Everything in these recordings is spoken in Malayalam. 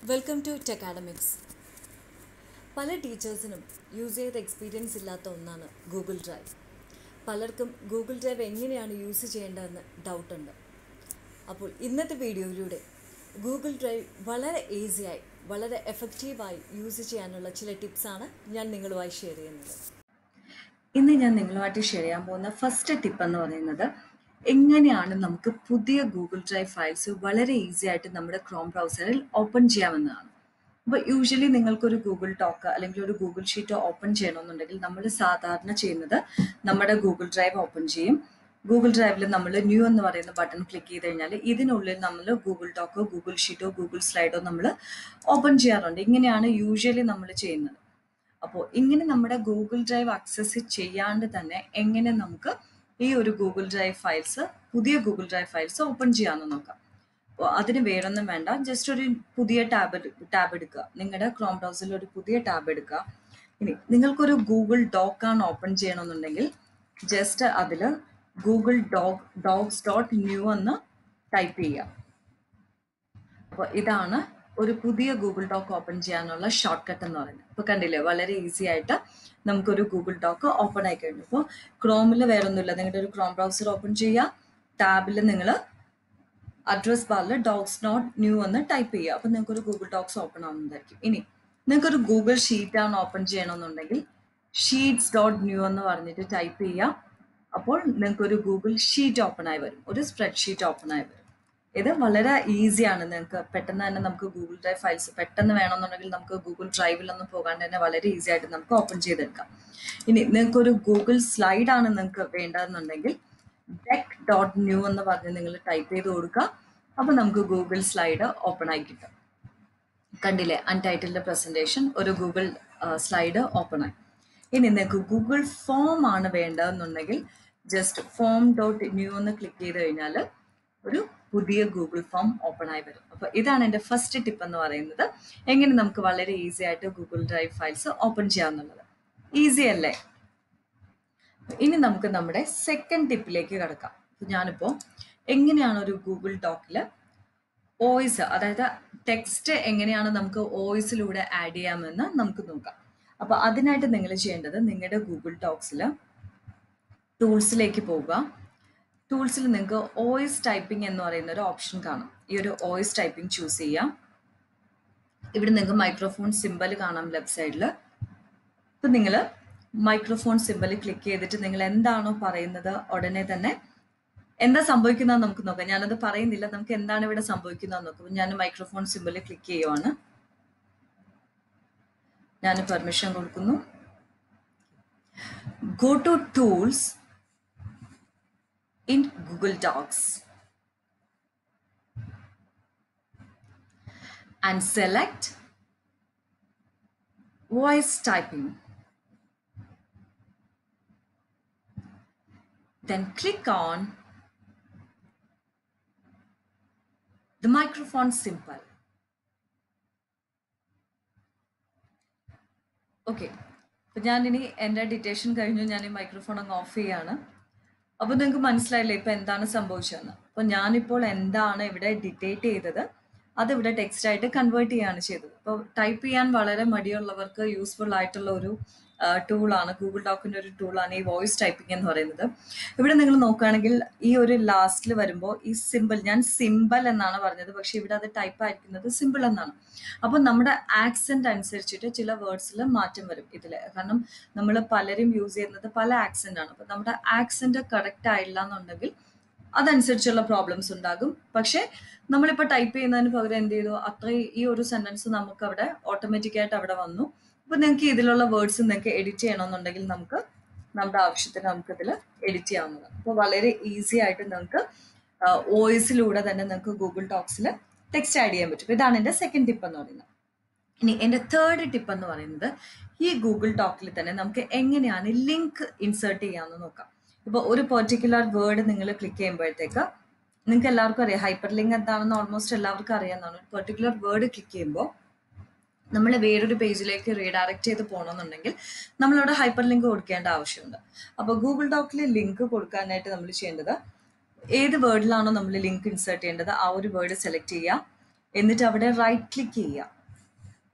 വെൽക്കം ടു ടെക്കാഡമിക്സ് പല ടീച്ചേഴ്സിനും യൂസ് ചെയ്ത എക്സ്പീരിയൻസ് ഇല്ലാത്ത ഒന്നാണ് ഗൂഗിൾ ഡ്രൈവ് പലർക്കും ഗൂഗിൾ ഡ്രൈവ് എങ്ങനെയാണ് യൂസ് ചെയ്യേണ്ടതെന്ന് ഡൗട്ടുണ്ട് അപ്പോൾ ഇന്നത്തെ വീഡിയോയിലൂടെ ഗൂഗിൾ ഡ്രൈവ് വളരെ ഈസിയായി വളരെ എഫക്റ്റീവായി യൂസ് ചെയ്യാനുള്ള ചില ടിപ്സാണ് ഞാൻ നിങ്ങളുമായി ഷെയർ ചെയ്യുന്നത് ഇന്ന് ഞാൻ നിങ്ങളുമായിട്ട് ഷെയർ ചെയ്യാൻ പോകുന്ന ഫസ്റ്റ് ടിപ്പ് എന്ന് പറയുന്നത് എങ്ങനെയാണ് നമുക്ക് പുതിയ ഗൂഗിൾ ഡ്രൈവ് ഫയൽസ് വളരെ ഈസി ആയിട്ട് നമ്മുടെ ക്രോം ബ്രൗസറിൽ ഓപ്പൺ ചെയ്യാമെന്നതാണ് അപ്പോൾ യൂഷ്വലി നിങ്ങൾക്കൊരു ഗൂഗിൾ ടോക്ക് അല്ലെങ്കിൽ ഒരു ഗൂഗിൾ ഷീറ്റ് ഓപ്പൺ ചെയ്യണമെന്നുണ്ടെങ്കിൽ നമ്മൾ സാധാരണ ചെയ്യുന്നത് നമ്മുടെ ഗൂഗിൾ ഡ്രൈവ് ഓപ്പൺ ചെയ്യും ഗൂഗിൾ ഡ്രൈവിൽ നമ്മൾ ന്യൂ എന്ന് പറയുന്ന ബട്ടൺ ക്ലിക്ക് ചെയ്ത് കഴിഞ്ഞാൽ ഇതിനുള്ളിൽ നമ്മൾ ഗൂഗിൾ ടോക്കോ ഗൂഗിൾ ഷീറ്റോ ഗൂഗിൾ സ്ലൈഡോ നമ്മൾ ഓപ്പൺ ചെയ്യാറുണ്ട് ഇങ്ങനെയാണ് യൂഷ്വലി നമ്മൾ ചെയ്യുന്നത് അപ്പോൾ ഇങ്ങനെ നമ്മുടെ ഗൂഗിൾ ഡ്രൈവ് ആക്സസ് ചെയ്യാണ്ട് തന്നെ എങ്ങനെ നമുക്ക് ഈ ഒരു ഗൂഗിൾ ഡ്രൈവ് ഫയൽസ് പുതിയ ഗൂഗിൾ ഡ്രൈവ് ഫയൽസ് ഓപ്പൺ ചെയ്യാമെന്ന് നോക്കാം അപ്പോൾ അതിന് വേറൊന്നും വേണ്ട ജസ്റ്റ് ഒരു പുതിയ ടാബ് ടാബ് എടുക്കുക നിങ്ങളുടെ ക്രോം ബ്രൗസറിൽ ഒരു പുതിയ ടാബ് എടുക്കുക ഇനി നിങ്ങൾക്കൊരു ഗൂഗിൾ ഡോക്കാണ് ഓപ്പൺ ചെയ്യണമെന്നുണ്ടെങ്കിൽ ജസ്റ്റ് അതിൽ Google doc docs dot new എന്ന് ടൈപ്പ് ചെയ്യുക അപ്പോൾ ഇതാണ് ഒരു പുതിയ ഗൂഗിൾ ഡോക്ക് ഓപ്പൺ ചെയ്യാനുള്ള ഷോർട്ട് കട്ട് എന്ന് പറയുന്നത് അപ്പോൾ കണ്ടില്ലേ വളരെ ഈസി ആയിട്ട് നമുക്കൊരു ഗൂഗിൾ ഡോക്ക് ഓപ്പൺ ആയി കഴിഞ്ഞു അപ്പോൾ ക്രോമിൽ വേറെ ഒന്നുമില്ല നിങ്ങളുടെ ഒരു ക്രോം ബ്രൗസർ ഓപ്പൺ ചെയ്യുക ടാബിൽ നിങ്ങൾ അഡ്രസ് ബാറിൽ ഡോക്സ് നോട്ട് ന്യൂ എന്ന് ടൈപ്പ് ചെയ്യുക അപ്പോൾ നിങ്ങൾക്ക് ഒരു ഗൂഗിൾ ഡോക്സ് ഓപ്പൺ ആവുന്നതായിരിക്കും ഇനി നിങ്ങൾക്കൊരു ഗൂഗിൾ ഷീറ്റ് ആണ് ഓപ്പൺ ചെയ്യണമെന്നുണ്ടെങ്കിൽ ഷീറ്റ്സ് ഡോട്ട് ന്യൂ എന്ന് പറഞ്ഞിട്ട് ടൈപ്പ് ചെയ്യുക അപ്പോൾ നിങ്ങൾക്കൊരു ഗൂഗിൾ ഷീറ്റ് ഓപ്പൺ ആയി വരും ഒരു സ്പ്രെഡ് ഷീറ്റ് ഓപ്പൺ ആയി വരും ഇത് വളരെ ഈസിയാണ് നിങ്ങൾക്ക് പെട്ടെന്ന് തന്നെ നമുക്ക് ഗൂഗിൾ ഡ്രൈവ് ഫയൽസ് പെട്ടെന്ന് വേണമെന്നുണ്ടെങ്കിൽ നമുക്ക് ഗൂഗിൾ ഡ്രൈവിലൊന്നും പോകാണ്ട് തന്നെ വളരെ ഈസി ആയിട്ട് നമുക്ക് ഓപ്പൺ ചെയ്തെടുക്കാം ഇനി നിങ്ങൾക്ക് ഒരു ഗൂഗിൾ സ്ലൈഡ് ആണ് നിങ്ങൾക്ക് വേണ്ടതെന്നുണ്ടെങ്കിൽ ഡെക്ക് ഡോട്ട് ന്യൂ എന്ന് പറഞ്ഞ് നിങ്ങൾ ടൈപ്പ് ചെയ്ത് കൊടുക്കുക അപ്പോൾ നമുക്ക് ഗൂഗിൾ സ്ലൈഡ് ഓപ്പൺ ആയി കിട്ടും കണ്ടില്ലേ അൺടൈറ്റിൽഡ് പ്രസന്റേഷൻ ഒരു ഗൂഗിൾ സ്ലൈഡ് ഓപ്പൺ ആയി ഇനി നിങ്ങൾക്ക് ഗൂഗിൾ ഫോം ആണ് വേണ്ടതെന്നുണ്ടെങ്കിൽ ജസ്റ്റ് ഫോം ഡോട്ട് ന്യൂ എന്ന് ക്ലിക്ക് ചെയ്ത് കഴിഞ്ഞാൽ ഒരു പുതിയ ഗൂഗിൾ ഫോം ഓപ്പൺ ആയി വരും അപ്പോൾ ഇതാണ് എൻ്റെ ഫസ്റ്റ് ടിപ്പ് എന്ന് പറയുന്നത് എങ്ങനെ നമുക്ക് വളരെ ഈസി ആയിട്ട് ഗൂഗിൾ ഡ്രൈവ് ഫയൽസ് ഓപ്പൺ ചെയ്യാമെന്നുള്ളത് ഈസി അല്ലേ ഇനി നമുക്ക് നമ്മുടെ സെക്കൻഡ് ടിപ്പിലേക്ക് കിടക്കാം ഞാനിപ്പോൾ എങ്ങനെയാണ് ഒരു ഗൂഗിൾ ഡോക്കിൽ വോയിസ് അതായത് ടെക്സ്റ്റ് എങ്ങനെയാണ് നമുക്ക് വോയിസിലൂടെ ആഡ് ചെയ്യാമെന്ന് നമുക്ക് നോക്കാം അപ്പോൾ അതിനായിട്ട് നിങ്ങൾ ചെയ്യേണ്ടത് നിങ്ങളുടെ ഗൂഗിൾ ഡോക്സിൽ ടൂൾസിലേക്ക് പോവുക ടൂൾസിൽ നിങ്ങൾക്ക് വോയിസ് ടൈപ്പിംഗ് എന്ന് പറയുന്ന ഒരു ഓപ്ഷൻ കാണും ഈ ഒരു വോയിസ് ടൈപ്പിംഗ് ചൂസ് ചെയ്യാം ഇവിടെ നിങ്ങൾക്ക് മൈക്രോഫോൺ സിമ്പൽ കാണാം ലെഫ്റ്റ് സൈഡിൽ ഇപ്പം നിങ്ങൾ മൈക്രോഫോൺ സിമ്പൽ ക്ലിക്ക് ചെയ്തിട്ട് നിങ്ങൾ എന്താണോ പറയുന്നത് ഉടനെ തന്നെ എന്താ സംഭവിക്കുന്നത് നമുക്ക് നോക്കാം ഞാനത് പറയുന്നില്ല നമുക്ക് എന്താണ് ഇവിടെ സംഭവിക്കുന്നത് നോക്കാം ഞാൻ മൈക്രോഫോൺ സിമ്പൽ ക്ലിക്ക് ചെയ്യുവാണ് ഞാൻ പെർമിഷൻ കൊടുക്കുന്നു go to tools in Google Docs and select voice typing. Then click on the microphone symbol. Okay അപ്പം ഞാനിനി എൻ്റെ ഡിറ്റേഷൻ കഴിഞ്ഞു ഞാൻ ഈ മൈക്രോഫോൺ അങ്ങ് ഓഫ് ചെയ്യാണ് അപ്പോൾ നിങ്ങൾക്ക് മനസ്സിലായില്ലേ ഇപ്പൊ എന്താണ് സംഭവിച്ചതെന്ന് അപ്പോൾ ഞാനിപ്പോൾ എന്താണ് ഇവിടെ ഡിറ്റേറ്റ് ചെയ്തത് അത് ഇവിടെ ടെക്സ്റ്റ് ആയിട്ട് കൺവേർട്ട് ചെയ്യാണ് ചെയ്തത് അപ്പോൾ ടൈപ്പ് ചെയ്യാൻ വളരെ മടിയുള്ളവർക്ക് യൂസ്ഫുൾ ആയിട്ടുള്ള ഒരു ടൂളാണ് ഗൂഗിൾ ഡോക്കിൻ്റെ ഒരു ടൂളാണ് ഈ വോയിസ് ടൈപ്പിംഗ് എന്ന് പറയുന്നത് ഇവിടെ നിങ്ങൾ നോക്കുകയാണെങ്കിൽ ഈ ഒരു ലാസ്റ്റിൽ വരുമ്പോൾ ഈ സിമ്പിൾ ഞാൻ സിമ്പിൾ എന്നാണ് പറഞ്ഞത് പക്ഷെ ഇവിടെ അത് ടൈപ്പ് ആയിരിക്കുന്നത് സിമ്പിൾ എന്നാണ് അപ്പോൾ നമ്മുടെ ആക്സെന്റ് അനുസരിച്ചിട്ട് ചില വേർഡ്സിൽ മാറ്റം വരും ഇതിൽ കാരണം നമ്മൾ പലരും യൂസ് ചെയ്യുന്നത് പല ആക്സെന്റ് ആണ് അപ്പോൾ നമ്മുടെ ആക്സെന്റ് കറക്റ്റ് ആയില്ല എന്നുണ്ടെങ്കിൽ അതനുസരിച്ചുള്ള പ്രോബ്ലംസ് ഉണ്ടാകും പക്ഷേ നമ്മളിപ്പോൾ ടൈപ്പ് ചെയ്യുന്നതിന് പകരം എന്ത് ചെയ്തു അത്രയും ഈ ഒരു സെന്റൻസ് നമുക്ക് അവിടെ ഓട്ടോമാറ്റിക്കായിട്ട് അവിടെ വന്നു അപ്പോൾ നിങ്ങൾക്ക് ഇതിലുള്ള വേർഡ്സ് നിങ്ങൾക്ക് എഡിറ്റ് ചെയ്യണമെന്നുണ്ടെങ്കിൽ നമുക്ക് നമ്മുടെ ആവശ്യത്തിന് നമുക്ക് ഇതിൽ എഡിറ്റ് ചെയ്യാവുന്നതാണ് അപ്പോൾ വളരെ ഈസി ആയിട്ട് നിങ്ങൾക്ക് വോയിസിലൂടെ തന്നെ നിങ്ങൾക്ക് ഗൂഗിൾ ടോക്സിൽ ടെക്സ്റ്റ് ആഡ് ചെയ്യാൻ പറ്റും ഇതാണ് എൻ്റെ സെക്കൻഡ് ടിപ്പ് എന്ന് പറയുന്നത് ഇനി എൻ്റെ തേർഡ് ടിപ്പ് എന്ന് പറയുന്നത് ഈ ഗൂഗിൾ ടോക്കിൽ തന്നെ നമുക്ക് എങ്ങനെയാണ് ലിങ്ക് ഇൻസേർട്ട് ചെയ്യാമെന്ന് നോക്കാം ഇപ്പോൾ ഒരു പെർട്ടിക്കുലർ വേർഡ് നിങ്ങൾ ക്ലിക്ക് ചെയ്യുമ്പോഴത്തേക്ക് നിങ്ങൾക്ക് എല്ലാവർക്കും അറിയാം ഹൈപ്പർ ലിങ്ക് എന്താണെന്ന് ഓൾമോസ്റ്റ് എല്ലാവർക്കും അറിയാവുന്നതാണ് ഒരു പെർട്ടിക്കുലർ വേർഡ് ക്ലിക്ക് ചെയ്യുമ്പോൾ നമ്മൾ വേറൊരു പേജിലേക്ക് റീഡയറക്റ്റ് ചെയ്ത് പോകണമെന്നുണ്ടെങ്കിൽ നമ്മളിവിടെ ഹൈപ്പർ ലിങ്ക് കൊടുക്കേണ്ട ആവശ്യമുണ്ട് അപ്പോൾ ഗൂഗിൾ ഡോക്കിൽ ലിങ്ക് കൊടുക്കാനായിട്ട് നമ്മൾ ചെയ്യേണ്ടത് ഏത് വേർഡിലാണോ നമ്മൾ ലിങ്ക് ഇൻസേർട്ട് ചെയ്യേണ്ടത് ആ ഒരു വേർഡ് സെലക്ട് ചെയ്യുക എന്നിട്ട് അവിടെ റൈറ്റ് ക്ലിക്ക് ചെയ്യുക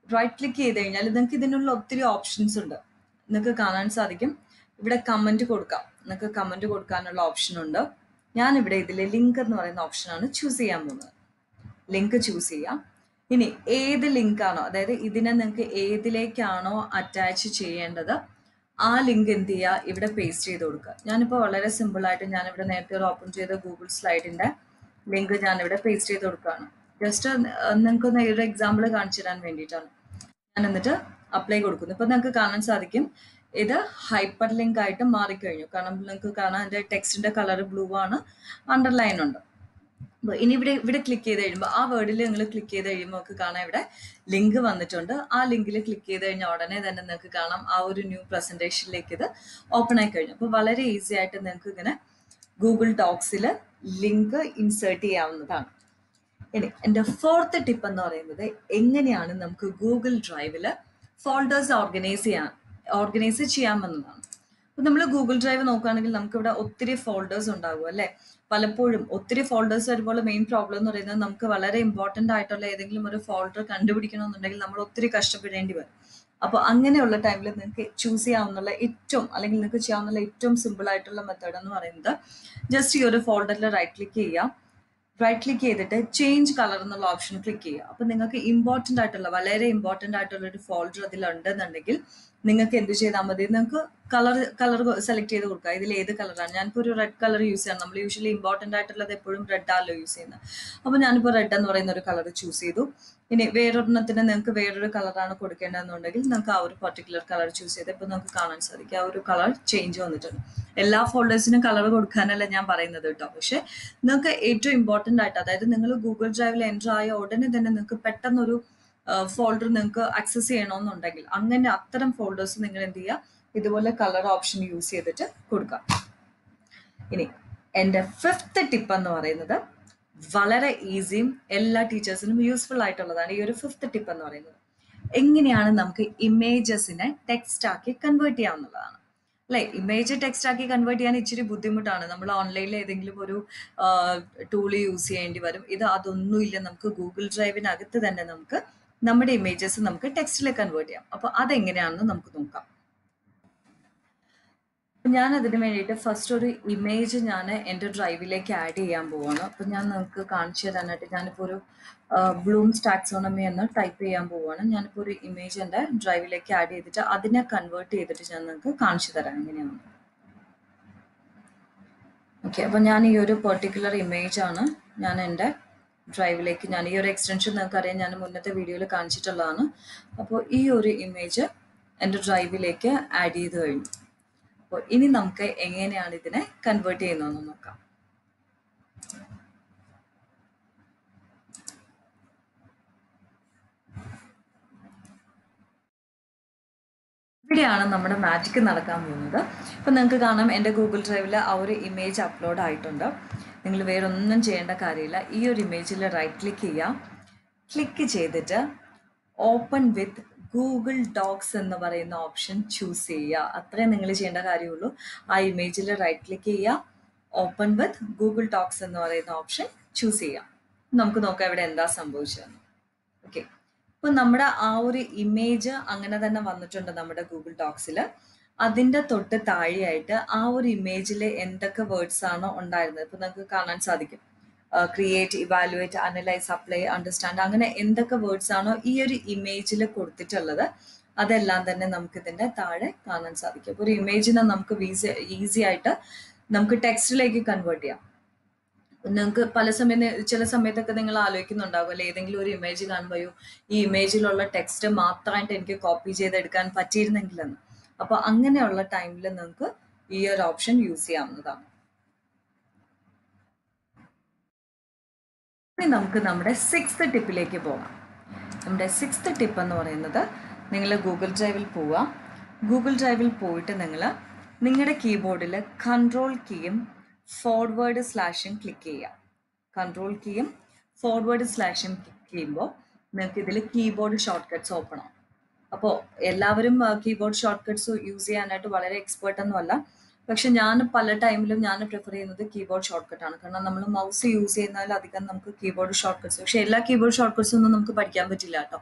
റൈറ്റ് ക്ലിക്ക് ചെയ്ത് കഴിഞ്ഞാൽ നിങ്ങൾക്ക് ഇതിനുള്ള ഒത്തിരി ഓപ്ഷൻസ് ഉണ്ട് നിങ്ങൾക്ക് കാണാൻ സാധിക്കും ഇവിടെ കമന്റ് കൊടുക്കാം നിങ്ങൾക്ക് കമന്റ് കൊടുക്കാനുള്ള ഓപ്ഷൻ ഉണ്ട് ഞാനിവിടെ ഇതിൽ ലിങ്ക് എന്ന് പറയുന്ന ഓപ്ഷനാണ് ചൂസ് ചെയ്യാൻ പോകുന്നത് ലിങ്ക് ചൂസ് ചെയ്യാം ഇനി ഏത് ലിങ്ക് ആണോ അതായത് ഇതിനെ നിങ്ങൾക്ക് ഏതിലേക്കാണോ അറ്റാച്ച് ചെയ്യേണ്ടത് ആ ലിങ്ക് എന്ത് ചെയ്യുക ഇവിടെ പേസ്റ്റ് ചെയ്ത് കൊടുക്കുക ഞാനിപ്പോൾ വളരെ സിമ്പിൾ ആയിട്ട് ഞാനിവിടെ നേരത്തെ ഒരു ഓപ്പൺ ചെയ്ത ഗൂഗിൾ സ്ലൈഡിന്റെ ലിങ്ക് ഞാനിവിടെ പേസ്റ്റ് ചെയ്ത് കൊടുക്കുകയാണ് ജസ്റ്റ് നിങ്ങൾക്ക് ഒന്ന് ഒരു എക്സാമ്പിൾ കാണിച്ചു തരാൻ വേണ്ടിയിട്ടാണ് ഞാൻ എന്നിട്ട് അപ്ലൈ കൊടുക്കുന്നു ഇപ്പൊ നിങ്ങൾക്ക് കാണാൻ സാധിക്കും ഇത് ഹൈപ്പർ ലിങ്ക് ആയിട്ട് മാറിക്കഴിഞ്ഞു കാരണം നിങ്ങൾക്ക് കാണാൻ എൻ്റെ ടെക്സ്റ്റിന്റെ കളർ ബ്ലൂ ആണ് അണ്ടർലൈൻ ഉണ്ട് അപ്പൊ ഇനി ഇവിടെ ഇവിടെ ക്ലിക്ക് ചെയ്ത് കഴിയുമ്പോൾ ആ വേർഡിൽ നിങ്ങൾ ക്ലിക്ക് ചെയ്ത് കഴിയുമ്പോൾ നമുക്ക് കാണാം ഇവിടെ ലിങ്ക് വന്നിട്ടുണ്ട് ആ ലിങ്കിൽ ക്ലിക്ക് ചെയ്ത് കഴിഞ്ഞാൽ ഉടനെ തന്നെ നിങ്ങൾക്ക് കാണാം ആ ഒരു ന്യൂ പ്രസന്റേഷനിലേക്ക് ഇത് ഓപ്പൺ ആയി കഴിഞ്ഞു അപ്പോൾ വളരെ ഈസി ആയിട്ട് നിങ്ങൾക്ക് ഇങ്ങനെ ഗൂഗിൾ ഡോക്സിൽ ലിങ്ക് ഇൻസേർട്ട് ചെയ്യാവുന്നതാണ് ഇനി എൻ്റെ ഫോർത്ത് ടിപ്പ് എന്ന് പറയുന്നത് എങ്ങനെയാണ് നമുക്ക് ഗൂഗിൾ ഡ്രൈവിൽ ഫോൾഡേഴ്സ് ഓർഗനൈസ് ചെയ്യാൻ ഓർഗനൈസ് ചെയ്യാമെന്നതാണ് അപ്പൊ നമ്മൾ ഗൂഗിൾ ഡ്രൈവ് നോക്കുകയാണെങ്കിൽ നമുക്ക് ഇവിടെ ഒത്തിരി ഫോൾഡേഴ്സ് ഉണ്ടാകും അല്ലെ പലപ്പോഴും ഒത്തിരി ഫോൾഡേഴ്സ് വരുമ്പോൾ മെയിൻ പ്രോബ്ലം എന്ന് പറയുന്നത് നമുക്ക് വളരെ ഇമ്പോർട്ടന്റ് ആയിട്ടുള്ള ഏതെങ്കിലും ഒരു ഫോൾഡർ കണ്ടുപിടിക്കണമെന്നുണ്ടെങ്കിൽ നമ്മൾ ഒത്തിരി കഷ്ടപ്പെടേണ്ടി വരും അപ്പോൾ അങ്ങനെയുള്ള ടൈമിൽ നിങ്ങൾക്ക് ചൂസ് ചെയ്യാവുന്ന ഏറ്റവും അല്ലെങ്കിൽ നിങ്ങൾക്ക് ചെയ്യാവുന്ന ഏറ്റവും സിമ്പിൾ ആയിട്ടുള്ള മെത്തേഡ് എന്ന് പറയുന്നത് ജസ്റ്റ് ഈ ഒരു ഫോൾഡറിൽ റൈറ്റ് ക്ലിക്ക് ചെയ്യാം റൈറ്റ് ക്ലിക്ക് ചെയ്തിട്ട് ചേഞ്ച് കളർ എന്നുള്ള ഓപ്ഷൻ ക്ലിക്ക് ചെയ്യുക അപ്പൊ നിങ്ങൾക്ക് ഇമ്പോർട്ടന്റ് ആയിട്ടുള്ള വളരെ ഇമ്പോർട്ടന്റ് ആയിട്ടുള്ള ഒരു ഫോൾഡർ അതിൽ ഉണ്ടെന്നുണ്ടെങ്കിൽ നിങ്ങൾക്ക് എന്ത് ചെയ്താൽ മതി നിങ്ങൾക്ക് കളർ കളർ സെലക്ട് ചെയ്ത് കൊടുക്കുക ഇതിൽ ഏത് കളറാണ് ഞാനിപ്പോൾ ഒരു റെഡ് കളർ യൂസ് ചെയ്യാം നമ്മൾ യൂഷ്വലി ഇമ്പോർട്ടന്റ് ആയിട്ടുള്ളത് എപ്പോഴും റെഡ് ആണല്ലോ യൂസ് ചെയ്യുന്നത് അപ്പോൾ ഞാനിപ്പോൾ റെഡ് എന്ന് പറയുന്ന ഒരു കളർ ചൂസ് ചെയ്തു ഇനി വേറൊരെണ്ണത്തിന് നിങ്ങൾക്ക് വേറൊരു കളറാണ് കൊടുക്കേണ്ടതെന്നുണ്ടെങ്കിൽ നിങ്ങൾക്ക് ആ ഒരു പർട്ടിക്കുലർ കളർ ചൂസ് ചെയ്ത് ഇപ്പോൾ നമുക്ക് കാണാൻ സാധിക്കും ആ ഒരു കളർ ചേഞ്ച് വന്നിട്ടുണ്ട് എല്ലാ ഫോൾഡേഴ്സിനും കളർ കൊടുക്കാനല്ല ഞാൻ പറയുന്നത് കേട്ടോ പക്ഷെ നിങ്ങൾക്ക് ഏറ്റവും ഇമ്പോർട്ടന്റ് ആയിട്ട് അതായത് നിങ്ങൾ ഗൂഗിൾ ഡ്രൈവിൽ എൻ്റർ ആയ ഉടനെ തന്നെ നിങ്ങൾക്ക് പെട്ടെന്നൊരു ഫോൾഡർ നിങ്ങൾക്ക് ആക്സസ് ചെയ്യണമെന്നുണ്ടെങ്കിൽ അങ്ങനെ അത്തരം ഫോൾഡേഴ്സ് നിങ്ങൾ എന്ത് ചെയ്യുക ഇതുപോലെ കളർ ഓപ്ഷൻ യൂസ് ചെയ്തിട്ട് കൊടുക്കാം ഇനി എൻ്റെ ഫിഫ്ത്ത് ടിപ്പ് എന്ന് പറയുന്നത് വളരെ ഈസിയും എല്ലാ ടീച്ചേഴ്സിനും യൂസ്ഫുൾ ആയിട്ടുള്ളതാണ് ഈ ഒരു ഫിഫ്ത്ത് ടിപ്പ് എന്ന് പറയുന്നത് എങ്ങനെയാണ് നമുക്ക് ഇമേജസിനെ ടെക്സ്റ്റ് ആക്കി കൺവേർട്ട് ചെയ്യാവുന്നതാണ് അല്ലെ ഇമേജ് ടെക്സ്റ്റ് ആക്കി കൺവേർട്ട് ചെയ്യാൻ ഇച്ചിരി ബുദ്ധിമുട്ടാണ് നമ്മൾ ഓൺലൈനിൽ ഏതെങ്കിലും ഒരു ടൂള് യൂസ് ചെയ്യേണ്ടി വരും ഇത് അതൊന്നുമില്ല നമുക്ക് ഗൂഗിൾ ഡ്രൈവിനകത്ത് തന്നെ നമുക്ക് നമ്മുടെ ഇമേജസ് നമുക്ക് ടെക്സ്റ്റിൽ കൺവേർട്ട് ചെയ്യാം അപ്പോൾ അതെങ്ങനെയാണെന്ന് നമുക്ക് നോക്കാം ഞാൻ അതിന് വേണ്ടിയിട്ട് ഫസ്റ്റ് ഒരു ഇമേജ് ഞാൻ എൻ്റെ ഡ്രൈവിലേക്ക് ആഡ് ചെയ്യാൻ പോവാണ് അപ്പം ഞാൻ നിങ്ങൾക്ക് കാണിച്ചു തരാനായിട്ട് ഞാനിപ്പോൾ ഒരു ബ്ലൂം ടാക്സോണമി എന്ന് ടൈപ്പ് ചെയ്യാൻ പോവാണ് ഞാനിപ്പോൾ ഒരു ഇമേജ് എൻ്റെ ഡ്രൈവിലേക്ക് ആഡ് ചെയ്തിട്ട് അതിനെ കൺവേർട്ട് ചെയ്തിട്ട് ഞാൻ നിങ്ങൾക്ക് കാണിച്ചു തരാം എങ്ങനെയാണ് ഓക്കെ അപ്പോൾ ഞാൻ ഈ ഒരു പെർട്ടിക്കുലർ ഇമേജ് ആണ് ഞാൻ എൻ്റെ ഡ്രൈവിലേക്ക് ഞാൻ ഈ ഒരു എക്സ്റ്റൻഷൻ നിങ്ങൾക്ക് അറിയാം ഞാൻ മുന്നത്തെ വീഡിയോയിൽ കാണിച്ചിട്ടുള്ളതാണ് അപ്പോൾ ഈ ഒരു ഇമേജ് എൻ്റെ ഡ്രൈവിലേക്ക് ആഡ് ചെയ്ത് കഴിഞ്ഞു അപ്പോൾ ഇനി നമുക്ക് എങ്ങനെയാണ് ഇതിനെ കൺവേർട്ട് ചെയ്യുന്നതെന്ന് നോക്കാം ഇവിടെയാണ് നമ്മുടെ മാജിക് നടക്കാൻ പോകുന്നത് ഇപ്പം നിങ്ങൾക്ക് കാണാം എൻ്റെ ഗൂഗിൾ ഡ്രൈവിൽ ആ ഒരു ഇമേജ് അപ്ലോഡ് ആയിട്ടുണ്ട് നിങ്ങൾ വേറെ ഒന്നും ചെയ്യേണ്ട കാര്യമില്ല ഈ ഒരു ഇമേജിൽ റൈറ്റ് ക്ലിക്ക് ചെയ്യുക ക്ലിക്ക് ചെയ്തിട്ട് ഓപ്പൺ വിത്ത് ഗൂഗിൾ ഡോക്സ് എന്ന് പറയുന്ന ഓപ്ഷൻ ചൂസ് ചെയ്യുക അത്രേ നിങ്ങൾ ചെയ്യേണ്ട കാര്യമുള്ളൂ ആ ഇമേജിൽ റൈറ്റ് ക്ലിക്ക് ചെയ്യുക ഓപ്പൺ വിത്ത് ഗൂഗിൾ ഡോക്സ് എന്ന് പറയുന്ന ഓപ്ഷൻ ചൂസ് ചെയ്യാം നമുക്ക് നോക്കാം ഇവിടെ എന്താ സംഭവിച്ചതെന്ന് ഓക്കെ ഇപ്പൊ നമ്മുടെ ആ ഒരു ഇമേജ് അങ്ങനെ തന്നെ വന്നിട്ടുണ്ട് നമ്മുടെ ഗൂഗിൾ ഡോക്സിൽ അതിന്റെ തൊട്ട് താഴെയായിട്ട് ആ ഒരു ഇമേജിൽ എന്തൊക്കെ വേർഡ്സ് ആണോ ഉണ്ടായിരുന്നത് ഇപ്പൊ നമുക്ക് കാണാൻ സാധിക്കും create evaluate analyse apply understand അങ്ങനെ എന്തൊക്കെ വേർഡ്സ് ആണോ ഈ ഒരു ഇമേജിൽ കൊടുത്തിട്ടുള്ളത് അതെല്ലാം തന്നെ നമുക്ക് ഇതിന്റെ താഴെ കാണാൻ സാധിക്കും അപ്പൊ ഒരു ഇമേജിനെ നമുക്ക് ഈസി ആയിട്ട് നമുക്ക് ടെക്സ്റ്റിലേക്ക് കൺവേർട്ട് ചെയ്യാം നിങ്ങൾക്ക് പല സമയം ചില സമയത്തൊക്കെ നിങ്ങൾ ആലോചിക്കുന്നുണ്ടാവും അല്ലെ ഏതെങ്കിലും ഒരു ഇമേജ് കാണുമ്പോഴോ ഈ ഇമേജിലുള്ള ടെക്സ്റ്റ് മാത്രമായിട്ട് എനിക്ക് കോപ്പി ചെയ്തെടുക്കാൻ പറ്റിയിരുന്നെങ്കിലെന്ന് അപ്പൊ അങ്ങനെയുള്ള ടൈമിൽ നിങ്ങൾക്ക് ഈ ഒരു ഓപ്ഷൻ യൂസ് ചെയ്യാവുന്നതാണ് ഇനി നമുക്ക് നമ്മുടെ സിക്സ്ത് ടിപ്പിലേക്ക് പോകാം നമ്മുടെ സിക്സ്ത് ടിപ്പ് എന്ന് പറയുന്നത് നിങ്ങൾ ഗൂഗിൾ ഡ്രൈവിൽ പോവുക ഗൂഗിൾ ഡ്രൈവിൽ പോയിട്ട് നിങ്ങൾ നിങ്ങളുടെ കീബോർഡിൽ കൺട്രോൾ കീയും ഫോർവേഡ് സ്ലാഷും ക്ലിക്ക് ചെയ്യുക കൺട്രോൾ കീയും ഫോർവേഡ് സ്ലാഷും ക്ലിക്ക് ചെയ്യുമ്പോൾ നിങ്ങൾക്ക് ഇതിൽ കീബോർഡ് ഷോർട്ട് കട്ട്സ് ഓപ്പൺ ആവും അപ്പോൾ എല്ലാവരും കീബോർഡ് ഷോർട്ട് കട്ട്സ് യൂസ് ചെയ്യാനായിട്ട് വളരെ എക്സ്പേർട്ട് ഒന്നുമല്ല പക്ഷെ ഞാൻ പല ടൈമിലും ഞാൻ പ്രിഫർ ചെയ്യുന്നത് കീബോർഡ് ഷോർട്ട് കട്ട് ആണ് കാരണം നമ്മൾ മൗസ് യൂസ് ചെയ്യുന്നതിൽ അധികം നമുക്ക് കീബോർഡ് ഷോർട്ട് കട്ട്സ് പക്ഷെ എല്ലാ കീബോർഡ് ഷോർട്ട് കട്ട്സ് ഒന്നും നമുക്ക് പഠിക്കാൻ പറ്റില്ല കേട്ടോ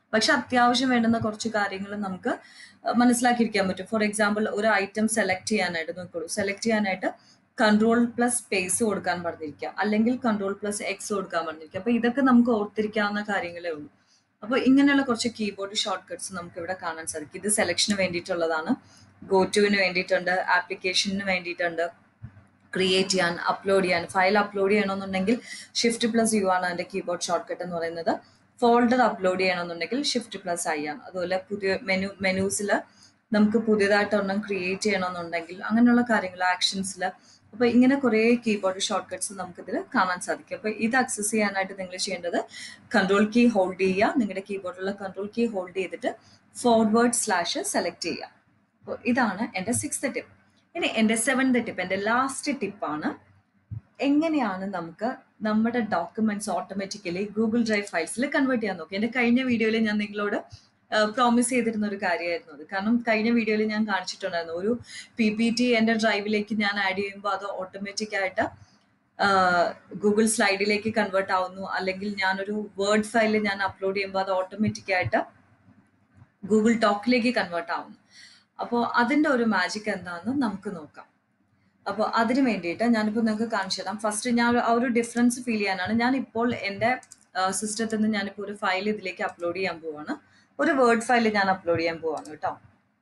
പക്ഷെ അത്യാവശ്യം വേണ്ടുന്ന കുറച്ച് കാര്യങ്ങൾ നമുക്ക് അഹ് മനസ്സിലാക്കിയിരിക്കാൻ പറ്റും ഫോർ എക്സാമ്പിൾ ഒരു ഐറ്റം സെലക്ട് ചെയ്യാനായിട്ട് നോക്കോളൂ സെലക്ട് ചെയ്യാനായിട്ട് കൺട്രോൾ പ്ലസ് സ്പേസ് കൊടുക്കാൻ പറഞ്ഞിരിക്കുക അല്ലെങ്കിൽ കൺട്രോൾ പ്ലസ് എക്സ് കൊടുക്കാൻ പറഞ്ഞിരിക്കുക അപ്പൊ ഇതൊക്കെ നമുക്ക് ഓർത്തിരിക്കാവുന്ന കാര്യങ്ങളേ ഉള്ളൂ അപ്പോൾ ഇങ്ങനെയുള്ള കുറച്ച് കീബോർഡ് ഷോർട്ട് കട്ട്സ് നമുക്ക് ഇവിടെ കാണാൻ സാധിക്കും ഇത് സെലക്ഷന് വേണ്ടിയിട്ടുള്ളതാണ് ഗോ ടുവിന് വേണ്ടിയിട്ടുണ്ട് ആപ്ലിക്കേഷന് വേണ്ടിയിട്ടുണ്ട് ക്രിയേറ്റ് ചെയ്യാൻ അപ്ലോഡ് ചെയ്യാൻ ഫയൽ അപ്ലോഡ് ചെയ്യണമെന്നുണ്ടെങ്കിൽ ഷിഫ്റ്റ് പ്ലസ് യു ആണ് അതിന്റെ കീബോർഡ് ഷോർട്ട് കട്ട് എന്ന് പറയുന്നത് ഫോൾഡർ അപ്ലോഡ് ചെയ്യണമെന്നുണ്ടെങ്കിൽ ഷിഫ്റ്റ് പ്ലസ് ഐ ആണ് അതുപോലെ പുതിയ മെനു മെനൂസിൽ നമുക്ക് പുതിയതായിട്ട് ഒരെണ്ണം ക്രിയേറ്റ് ചെയ്യണമെന്നുണ്ടെങ്കിൽ അങ്ങനെയുള്ള കാര്യങ്ങൾ ആക്ഷൻസിൽ അപ്പൊ ഇങ്ങനെ കുറേ കീബോർഡ് ഷോർട്ട് കട്ട്സ് നമുക്ക് ഇതിൽ കാണാൻ സാധിക്കും അപ്പൊ ഇത് അക്സസ് ചെയ്യാനായിട്ട് നിങ്ങൾ ചെയ്യേണ്ടത് കൺട്രോൾ കീ ഹോൾഡ് ചെയ്യുക നിങ്ങളുടെ കീബോർഡിലുള്ള കൺട്രോൾ കീ ഹോൾഡ് ചെയ്തിട്ട് ഫോർവേഡ് സ്ലാഷ് സെലക്ട് ചെയ്യുക അപ്പോൾ ഇതാണ് എൻ്റെ സിക്സ്ത് ടിപ്പ് ഇനി എൻ്റെ സെവൻത് ടിപ്പ് എൻ്റെ ലാസ്റ്റ് ടിപ്പാണ് എങ്ങനെയാണ് നമുക്ക് നമ്മുടെ ഡോക്യുമെന്റ്സ് ഓട്ടോമാറ്റിക്കലി ഗൂഗിൾ ഡ്രൈവ് ഫയൽസിൽ കൺവേർട്ട് ചെയ്യാൻ നോക്കി എൻ്റെ കഴിഞ്ഞ വീഡിയോയിൽ ഞാൻ നിങ്ങളോട് പ്രോമിസ് ചെയ്തിരുന്ന ഒരു കാര്യമായിരുന്നു അത് കാരണം കഴിഞ്ഞ വീഡിയോയിൽ ഞാൻ കാണിച്ചിട്ടുണ്ടായിരുന്നു ഒരു പി പി ടി എൻ്റെ ഡ്രൈവിലേക്ക് ഞാൻ ആഡ് ചെയ്യുമ്പോൾ അത് ഓട്ടോമാറ്റിക് ആയിട്ട് ഗൂഗിൾ സ്ലൈഡിലേക്ക് കൺവേർട്ട് ആവുന്നു അല്ലെങ്കിൽ ഞാനൊരു വേർഡ് ഫയൽ ഞാൻ അപ്ലോഡ് ചെയ്യുമ്പോൾ അത് ഓട്ടോമാറ്റിക് ആയിട്ട് ഗൂഗിൾ ടോക്കിലേക്ക് കൺവേർട്ട് ആവുന്നു അപ്പോൾ അതിൻ്റെ ഒരു മാജിക് എന്താണെന്ന് നമുക്ക് നോക്കാം അപ്പോൾ അതിന് വേണ്ടിയിട്ട് ഞാനിപ്പോൾ നിങ്ങൾക്ക് കാണിച്ചു തരാം ഫസ്റ്റ് ഞാൻ ആ ഒരു ഡിഫറൻസ് ഫീൽ ചെയ്യാനാണ് ഞാൻ ഇപ്പോൾ എൻ്റെ സിസ്റ്റത്തിൽ നിന്ന് ഞാനിപ്പോൾ ഒരു ഫയൽ ഇതിലേക്ക് അപ്ലോഡ് ചെയ്യാൻ പോവാണ് ഒരു വേർഡ് ഫയൽ ഞാൻ അപ്ലോഡ് ചെയ്യാൻ പോവാണ് കേട്ടോ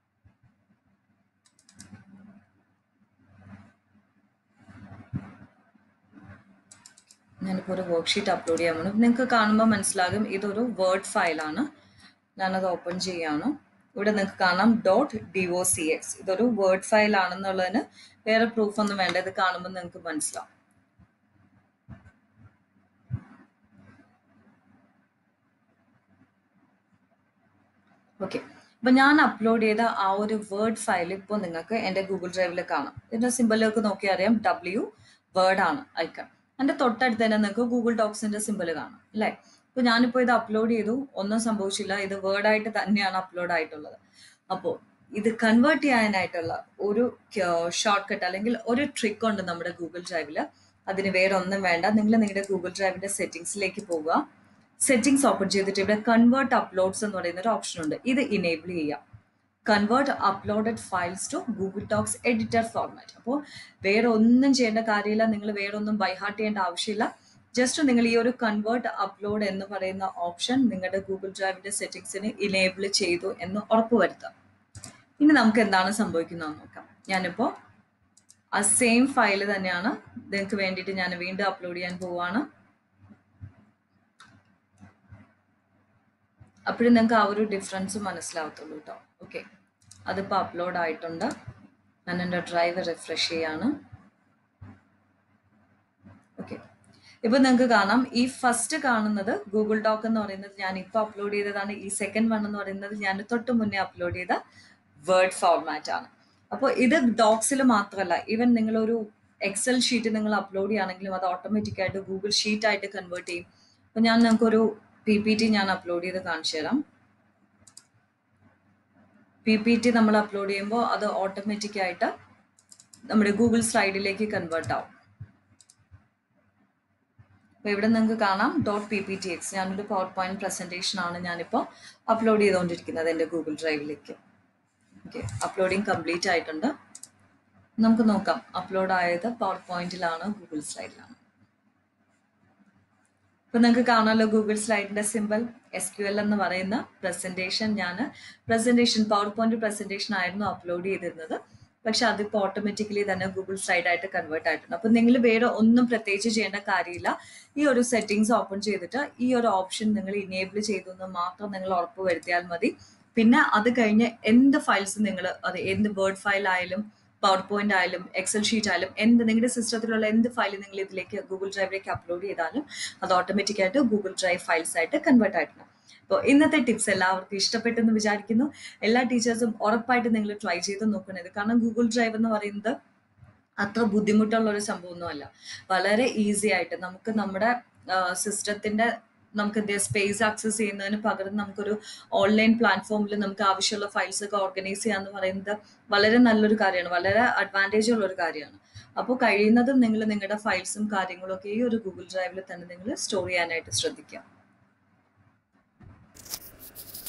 ഞാനിപ്പോൾ ഒരു വർക്ക്ഷീറ്റ് അപ്ലോഡ് ചെയ്യാൻ പോകുന്നു നിങ്ങൾക്ക് കാണുമ്പോൾ മനസ്സിലാകും ഇതൊരു വേർഡ് ഫയലാണ് ഞാനത് ഓപ്പൺ ചെയ്യാണ് ഇവിടെ നിങ്ങൾക്ക് കാണാം dot D O C X ഇതൊരു വേർഡ് ഫയൽ ആണെന്നുള്ളതിന് വേറെ പ്രൂഫ് ഒന്നും വേണ്ട ഇത് കാണുമ്പോൾ നിങ്ങൾക്ക് മനസ്സിലാവും ഓക്കെ അപ്പൊ ഞാൻ അപ്ലോഡ് ചെയ്ത ആ ഒരു വേർഡ് ഫയൽ ഇപ്പോൾ നിങ്ങൾക്ക് എൻ്റെ ഗൂഗിൾ ഡ്രൈവിൽ കാണാം ഇതിന്റെ സിമ്പിളൊക്കെ നോക്കി അറിയാം ഡബ്ല്യു വേർഡ് ആണ് ഐക്കൺ എൻ്റെ തൊട്ടടുത്ത് തന്നെ നിങ്ങൾക്ക് ഗൂഗിൾ ഡോക്സിന്റെ സിമ്പിൾ കാണാം അല്ലേ ഇപ്പൊ ഞാനിപ്പോൾ ഇത് അപ്ലോഡ് ചെയ്തു ഒന്നും സംഭവിച്ചില്ല ഇത് വേർഡ് ആയിട്ട് തന്നെയാണ് അപ്ലോഡ് ആയിട്ടുള്ളത് അപ്പോൾ ഇത് കൺവേർട്ട് ചെയ്യാനായിട്ടുള്ള ഒരു ഷോർട്ട് കട്ട് അല്ലെങ്കിൽ ഒരു ട്രിക്ക് ഉണ്ട് നമ്മുടെ ഗൂഗിൾ ഡ്രൈവിൽ അതിന് വേറെ ഒന്നും വേണ്ട നിങ്ങൾ നിങ്ങളുടെ ഗൂഗിൾ ഡ്രൈവിന്റെ സെറ്റിംഗ്സിലേക്ക് പോവുക സെറ്റിംഗ്സ് ഓപ്പൺ ചെയ്തിട്ട് ഇവിടെ കൺവേർട്ട് അപ്ലോഡ്സ് എന്ന് പറയുന്ന ഒരു ഓപ്ഷൻ ഉണ്ട് ഇത് ഇനേബിൾ ചെയ്യാം convert uploaded files to Google docs editor format അപ്പോൾ വേറെ ഒന്നും ചെയ്യേണ്ട കാര്യമില്ല നിങ്ങൾ വേറെ ഒന്നും ബൈഹാർട്ട് ചെയ്യേണ്ട ആവശ്യമില്ല ജസ്റ്റ് നിങ്ങൾ ഈ ഒരു കൺവേർട്ട് അപ്ലോഡ് എന്ന് പറയുന്ന ഓപ്ഷൻ നിങ്ങളുടെ ഗൂഗിൾ ഡ്രൈവിന്റെ സെറ്റിംഗ്സിന് ഇനേബിൾ ചെയ്തു എന്ന് ഉറപ്പുവരുത്താം ഇനി നമുക്ക് എന്താണ് സംഭവിക്കുന്നത് നോക്കാം ഞാനിപ്പോൾ ആ സെയിം ഫയൽ തന്നെയാണ് നിങ്ങൾക്ക് വേണ്ടിയിട്ട് ഞാൻ വീണ്ടും അപ്ലോഡ് ചെയ്യാൻ പോവാണ് അപ്പോഴും നിങ്ങൾക്ക് ആ ഒരു ഡിഫറൻസ് മനസ്സിലാവത്തുള്ളൂ കേട്ടോ ഓക്കെ അതിപ്പോൾ അപ്ലോഡ് ആയിട്ടുണ്ട് ഞാൻ എൻ്റെ ഡ്രൈവ് റിഫ്രഷ് ചെയ്യാണ് ഓക്കെ ഇപ്പൊ നിങ്ങൾക്ക് കാണാം ഈ ഫസ്റ്റ് കാണുന്നത് ഗൂഗിൾ ഡോക്ക് എന്ന് പറയുന്നത് ഞാൻ ഇപ്പോൾ അപ്ലോഡ് ചെയ്തതാണ് ഈ സെക്കൻഡ് വൺ എന്ന് പറയുന്നത് ഞാൻ തൊട്ട് മുന്നേ അപ്ലോഡ് ചെയ്ത വേർഡ് ഫോർമാറ്റ് ആണ് അപ്പോൾ ഇത് ഡോക്സിൽ മാത്രമല്ല ഈവൻ നിങ്ങളൊരു എക്സൽ ഷീറ്റ് നിങ്ങൾ അപ്ലോഡ് ചെയ്യുകയാണെങ്കിലും അത് ഓട്ടോമാറ്റിക് ആയിട്ട് ഗൂഗിൾ ഷീറ്റ് ആയിട്ട് കൺവേർട്ട് ചെയ്യും അപ്പോൾ ഞാൻ നിങ്ങൾക്കൊരു പി പി ടി ഞാൻ അപ്ലോഡ് ചെയ്ത് കാണിച്ചു തരാം പി പി ടി നമ്മൾ അപ്ലോഡ് ചെയ്യുമ്പോൾ അത് ഓട്ടോമാറ്റിക് ആയിട്ട് നമ്മുടെ ഗൂഗിൾ സ്ലൈഡിലേക്ക് കൺവേർട്ട് ആവും അപ്പോൾ ഇവിടെ നിങ്ങൾക്ക് കാണാം dot P P T X ഞാനൊരു പവർ പോയിന്റ് പ്രസൻറ്റേഷൻ ആണ് ഞാനിപ്പോൾ അപ്ലോഡ് ചെയ്തുകൊണ്ടിരിക്കുന്നത് എൻ്റെ ഗൂഗിൾ ഡ്രൈവിലേക്ക് ഓക്കെ അപ്ലോഡിങ് കംപ്ലീറ്റ് ആയിട്ടുണ്ട് നമുക്ക് നോക്കാം അപ്ലോഡ് ആയത് പവർ പോയിന്റിലാണ് ഗൂഗിൾ സ്ലൈഡിലാണ് ഇപ്പൊ നിങ്ങൾക്ക് കാണാമല്ലോ ഗൂഗിൾ സ്ലൈഡിന്റെ സിമ്പിൾ എസ് ക്യു എൽ എന്ന് പറയുന്ന പ്രസന്റേഷൻ ഞാൻ പ്രസന്റേഷൻ പവർ പോയിന്റ് പ്രസന്റേഷൻ ആയിരുന്നു അപ്ലോഡ് ചെയ്തിരുന്നത് പക്ഷെ അതിപ്പോൾ ഓട്ടോമാറ്റിക്കലി തന്നെ ഗൂഗിൾ സ്ലൈഡ് ആയിട്ട് കൺവേർട്ട് ആയിട്ടുണ്ട് അപ്പൊ നിങ്ങൾ വേറെ ഒന്നും പ്രത്യേകിച്ച് ചെയ്യേണ്ട കാര്യമില്ല ഈ ഒരു സെറ്റിംഗ്സ് ഓപ്പൺ ചെയ്തിട്ട് ഈ ഒരു ഓപ്ഷൻ നിങ്ങൾ ഇനേബിൾ ചെയ്തു എന്ന് മാത്രം നിങ്ങൾ ഉറപ്പ് വരുത്തിയാൽ മതി പിന്നെ അത് കഴിഞ്ഞ് എന്ത് ഫയൽസ് നിങ്ങൾ അത് എന്ത് വേർഡ് ഫയൽ ആയാലും പവർ പോയിന്റ് ആയാലും എക്സൽ ഷീറ്റ് ആയാലും എന്ത് നിങ്ങളുടെ സിസ്റ്റത്തിലുള്ള എന്ത് ഫയൽ നിങ്ങൾ ഇതിലേക്ക് ഗൂഗിൾ ഡ്രൈവിലേക്ക് അപ്ലോഡ് ചെയ്താലും അത് ഓട്ടോമാറ്റിക് ആയിട്ട് ഗൂഗിൾ ഡ്രൈവ് ഫയൽസ് ആയിട്ട് കൺവേർട്ട് ആയിട്ടുണ്ട് അപ്പോൾ ഇന്നത്തെ ടിപ്സ് എല്ലാവർക്കും ഇഷ്ടപ്പെട്ടെന്ന് വിചാരിക്കുന്നു എല്ലാ ടീച്ചേഴ്സും ഉറപ്പായിട്ട് നിങ്ങൾ ട്രൈ ചെയ്ത് നോക്കണത് കാരണം ഗൂഗിൾ ഡ്രൈവ് എന്ന് പറയുന്നത് അത്ര ബുദ്ധിമുട്ടുള്ള ഒരു സംഭവമൊന്നുമല്ല വളരെ ഈസി ആയിട്ട് നമുക്ക് നമ്മുടെ സിസ്റ്റത്തിന്റെ നമുക്ക് എന്ത് സ്പേസ് ആക്സസ് ചെയ്യുന്നതിന് പകരം നമുക്കൊരു ഓൺലൈൻ പ്ലാറ്റ്ഫോമിൽ നമുക്ക് ആവശ്യമുള്ള ഫയൽസ് ഒക്കെ ഓർഗനൈസ് ചെയ്യുക എന്ന് പറയുന്നത് വളരെ നല്ലൊരു കാര്യമാണ് വളരെ അഡ്വാൻറ്റേജ് ഉള്ള ഒരു കാര്യമാണ് അപ്പോൾ കഴിയുന്നതും നിങ്ങൾ നിങ്ങളുടെ ഫയൽസും കാര്യങ്ങളും ഒക്കെ ഈ ഒരു ഗൂഗിൾ ഡ്രൈവിൽ തന്നെ നിങ്ങൾ സ്റ്റോർ ചെയ്യാനായിട്ട് ശ്രദ്ധിക്കാം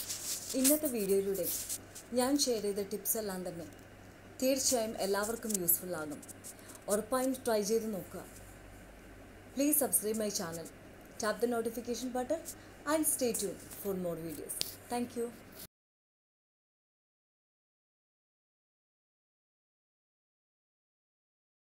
ഇന്നത്തെ വീഡിയോയിലൂടെ ഞാൻ ഷെയർ ചെയ്ത ടിപ്സ് എല്ലാം തന്നെ തീർച്ചയായും എല്ലാവർക്കും യൂസ്ഫുൾ ആകും ഉറപ്പായും ട്രൈ ചെയ്ത് നോക്കുക please subscribe my channel tap the notification button and stay tune for more videos thank U